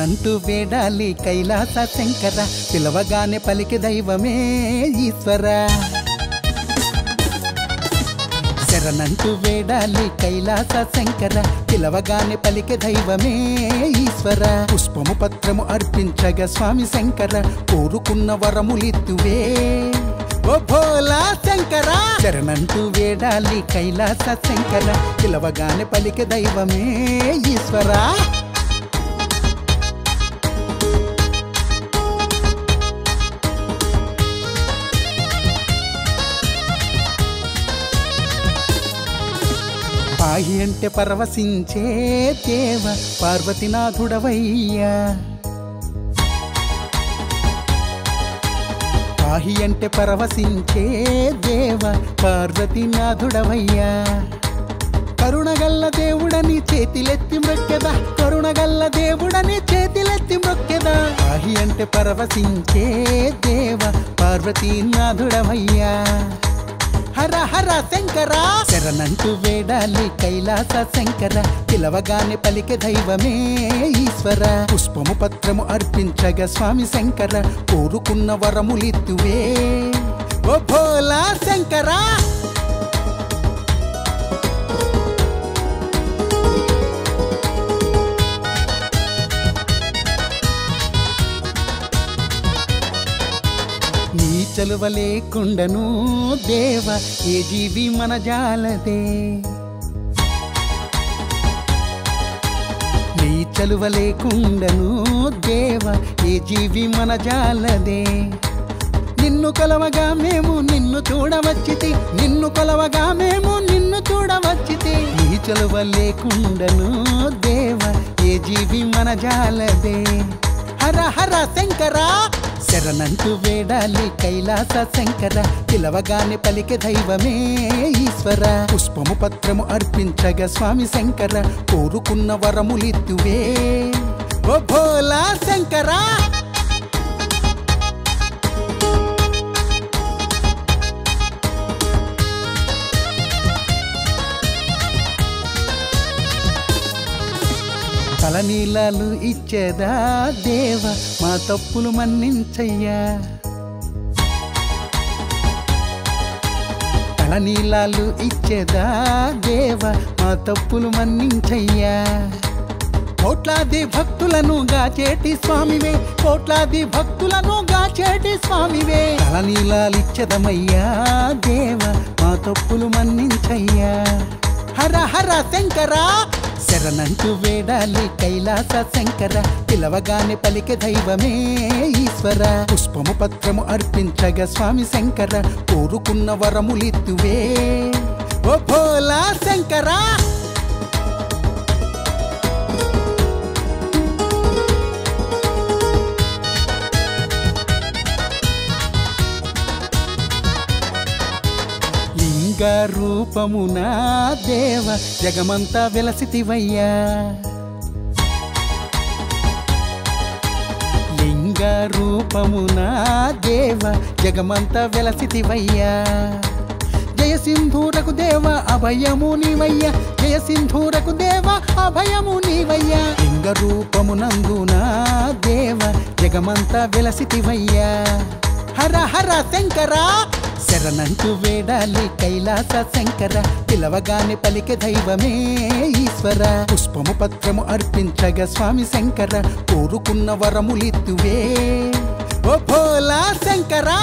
శరణంటూ వేడాలి కైలాస శంకర పిలవగానే పలికి దైవమే ఈశ్వర శరణంటూ వేడాలి కైలాస శంకర పిలవగానే పలికి దైవమే ఈశ్వర పుష్పము పత్రము అర్పించగా స్వామి శంకర కోరుకున్న వరములిత్తువే ఓ భోలా శంకర శరణంటూ వేడాలి కైలాస శంకర పిలవగానే పలికి దైవమే ఈశ్వరా పాయి అంటే పరవశించే దేవ పార్వతీనాథుడవయ్యా పాహి అంటే పరవశించే దేవ పార్వతీనాథుడవయ్యా కరుణగల్ల దేవుడని చేతిలెత్తి మ్రొక్కెదా కరుణగల్ల దేవుడని చేతిలెత్తి మ్రొక్కెదా పాహి అంటే పరవశించే దేవ పార్వతీనాథుడవయ్యా హర హర శంకర శరణంటూ వేడాలి కైలాస శంకర పిలవగానే పలికే దైవమే ఈశ్వర పుష్పము పత్రము అర్పించగా స్వామి శంకర కోరుకున్న వరములిత్తువే ఓ భోలా శంకర నీ చలువ లేకుండను దేవ ఏ జీవి మన జాలదే నీ చలువ లేకుండను దేవ ఏ జీవి మన జాలదే నిన్ను కొలవగా మేము నిన్ను చూడవచ్చితి నిన్ను కొలవగా మేము నిన్ను చూడవచ్చితి నీ చలువ లేకుండను దేవ ఏ జీవి మన జాలదే హర హర శంకర శరణంటూ వేడాలి కైలాస శంకర పిలవగానే పలికే దైవమే ఈశ్వర పుష్పము పత్రము అర్పించగా స్వామి శంకర కోరుకున్న వరములిత్తువే ఓ భోలా శంకరా తలనీలాలు ఇచ్చేదా దేవ మా తప్పులు మన్నించయ్యా తలనీలాలు ఇచ్చేదా దేవ మా తప్పులు మన్నించయ్యా కోట్లాది భక్తులను గాచేటి స్వామివే కోట్లాది భక్తులను గాచేటి స్వామివే తలనీలాలిచ్చదమయ్యా దేవ మా తప్పులు మన్నించయ్యా హర హర శంకరా శరణంటూ వేడాలి కైలాస శంకర పిలవగానే పలికే దైవమే ఈశ్వర పుష్పము పత్రము అర్పించగా స్వామి శంకర కోరుకున్న వరములిత్తువే ఓ భోలా శంకరా లింగ రూపమునా దేవ జగమంతా వెలసితివయ్యా లింగ రూపమునా దేవ జగమంతా వెలసితివయ్యా జయ సింధూరకు దేవ అభయము నీవయ్యా జయ సింధూరకు దేవ అభయము నీవయ్యా లింగ రూపమునందునా దేవ జగమంతా వెలసితివయ్యా హర హర శంకరా శరణంటూ వేడాలి కైలాస శంకర పిలవగానే పలికే దైవమే ఈశ్వర పుష్పము పత్రము అర్పించగా స్వామి శంకర కోరుకున్న వరములిత్తువే ఓ భోలా శంకరా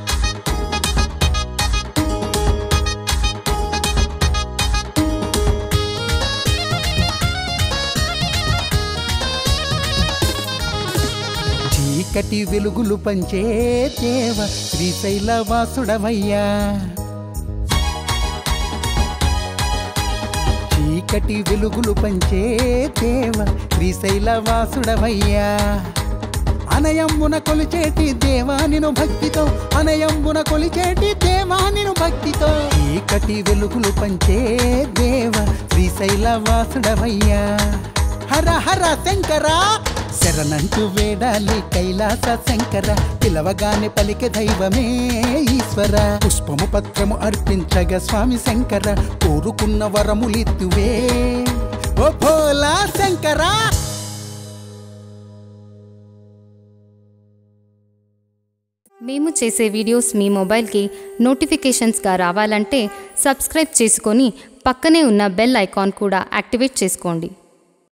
చీకటి వెలుగులు పంచే దేవ శ్రీశైల వాసుడవయ్యా చీకటి వెలుగులు పంచే దేవ శ్రీశైల వాసుడవయ్యా అనయమ్మున కొలిచేటి దేవానిను భక్తితో అనయమ్మున కొలిచేటి దేవానిను భక్తితో చీకటి వెలుగులు పంచే దేవ శ్రీశైల వాసుడవయ్యా హర హర శంకరా శరణంటూ వేడాలి కైలాస శంకర పిలవగానే పలికే దైవమే ఈశ్వర పుష్పము పత్రము అర్పించగా స్వామి శంకర కోరుకున్న వరములిత్తువే ఓ భోలా శంకరా మేము చేసే వీడియోస్ మీ మొబైల్కి నోటిఫికేషన్స్గా రావాలంటే సబ్స్క్రైబ్ చేసుకొని పక్కనే ఉన్న బెల్ ఐకాన్ కూడా యాక్టివేట్ చేసుకోండి